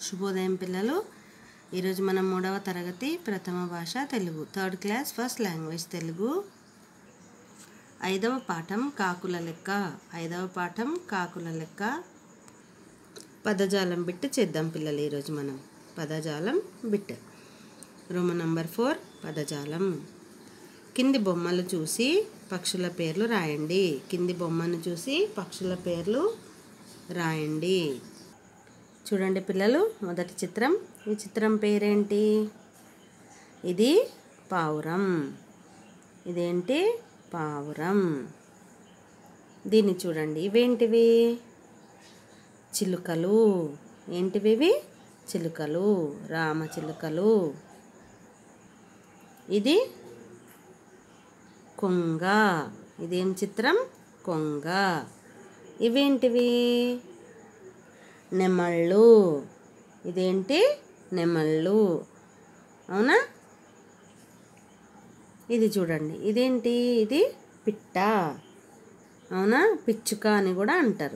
శుభోదయం పిల్లలు ఈరోజు మనం మూడవ తరగతి ప్రథమ భాష Telugu third class first language Telugu ఐదవ పాఠం కాకుల లెక్క ఐదవ పాఠం కాకుల లెక్క పదజాలం బిట్ చేద్దాం పిల్లలు ఈరోజు మనం పదజాలం బిట్ రోమ నంబర్ ఫోర్ పదజాలం కింది బొమ్మలు చూసి పక్షుల పేర్లు రాయండి కింది బొమ్మను చూసి పక్షుల పేర్లు రాయండి చూడండి పిల్లలు మొదటి చిత్రం ఈ చిత్రం పేరేంటి ఇది పావురం ఇదేంటి పావురం దీన్ని చూడండి ఇవేంటివి చిలుకలు ఏంటివి ఇవి చిలుకలు రామ చిలుకలు ఇది కొంగ ఇదేం చిత్రం కొంగ ఇవేంటివి నెమళ్ళు ఇదేంటి నెమళ్ళు అవునా ఇది చూడండి ఇదేంటి ఇది పిట్ట అవునా పిచ్చుక అని కూడా అంటారు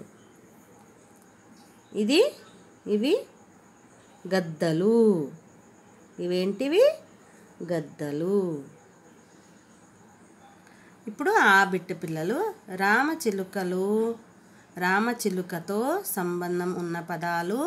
ఇది ఇవి గద్దలు ఇవేంటివి గద్దలు ఇప్పుడు ఆ బిట్టు పిల్లలు రామచిలుకలు రామచిలుకతో సంబంధం ఉన్న పదాలు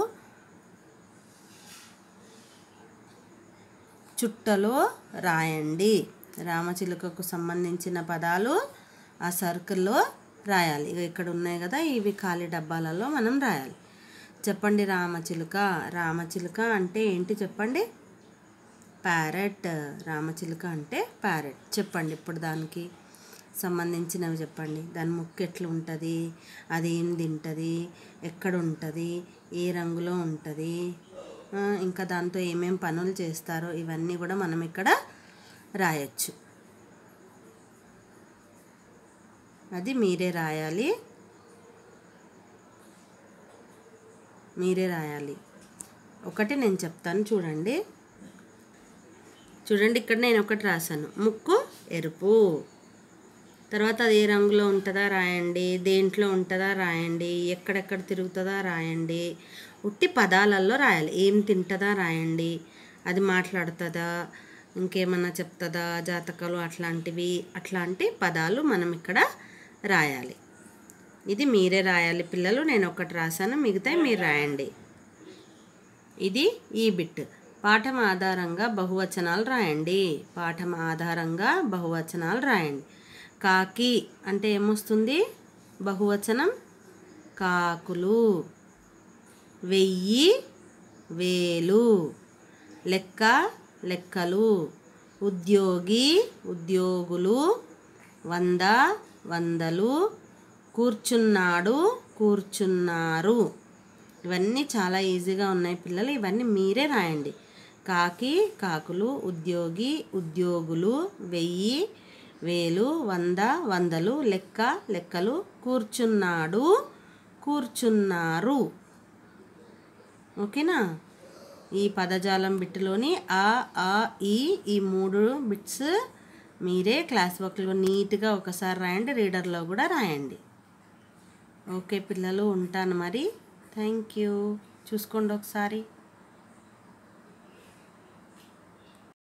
చుట్టలో రాయండి రామచిలుకకు సంబంధించిన పదాలు ఆ సర్కిల్లో రాయాలి ఇగో ఇక్కడ ఉన్నాయి కదా ఇవి ఖాళీ డబ్బాలలో మనం రాయాలి చెప్పండి రామచిలుక రామచిలుక అంటే ఏంటి చెప్పండి ప్యారెట్ రామచిలుక అంటే ప్యారెట్ చెప్పండి ఇప్పుడు దానికి సంబంధించినవి చెప్పండి దాని ముక్కు ఎట్లా ఉంటుంది అది ఏం తింటుంది ఎక్కడ ఉంటుంది ఏ రంగులో ఉంటుంది ఆ, ఇంకా దాంతో ఏమేం పనులు చేస్తారో ఇవన్నీ కూడా మనం ఇక్కడ రాయొచ్చు అది మీరే రాయాలి మీరే రాయాలి ఒకటి నేను చెప్తాను చూడండి చూడండి ఇక్కడ నేను ఒకటి రాశాను ముక్కు ఎరుపు తర్వాత అది ఏ రంగులో ఉంటుందా రాయండి దేంట్లో ఉంటుందా రాయండి ఎక్కడెక్కడ తిరుగుతుందా రాయండి ఉట్టి పదాలలో రాయాలి ఏం తింటుందా రాయండి అది మాట్లాడుతుందా ఇంకేమన్నా చెప్తుందా జాతకాలు అట్లాంటివి అట్లాంటి పదాలు మనం ఇక్కడ రాయాలి ఇది మీరే రాయాలి పిల్లలు నేను ఒకటి రాశాను మిగతా మీరు రాయండి ఇది ఈ బిట్ పాఠం ఆధారంగా బహువచనాలు రాయండి పాఠం ఆధారంగా బహువచనాలు రాయండి కాకి అంటే ఏమొస్తుంది బహువచనం కాకులు వెయ్యి వేలు లెక్క లెక్కలు ఉద్యోగి ఉద్యోగులు వంద వందలు కూర్చున్నాడు కూర్చున్నారు ఇవన్నీ చాలా ఈజీగా ఉన్నాయి పిల్లలు ఇవన్నీ మీరే రాయండి కాకి కాకులు ఉద్యోగి ఉద్యోగులు వెయ్యి వేలు వంద వందలు లెక్క లెక్కలు కూర్చున్నాడు కూర్చున్నారు ఓకేనా ఈ పదజాలం బిట్టులోని ఆ ఆ ఈ ఈ మూడు బిట్స్ మీరే క్లాస్ వర్క్లో నీట్గా ఒకసారి రాయండి రీడర్లో కూడా రాయండి ఓకే పిల్లలు ఉంటాను మరి థ్యాంక్ యూ చూసుకోండి ఒకసారి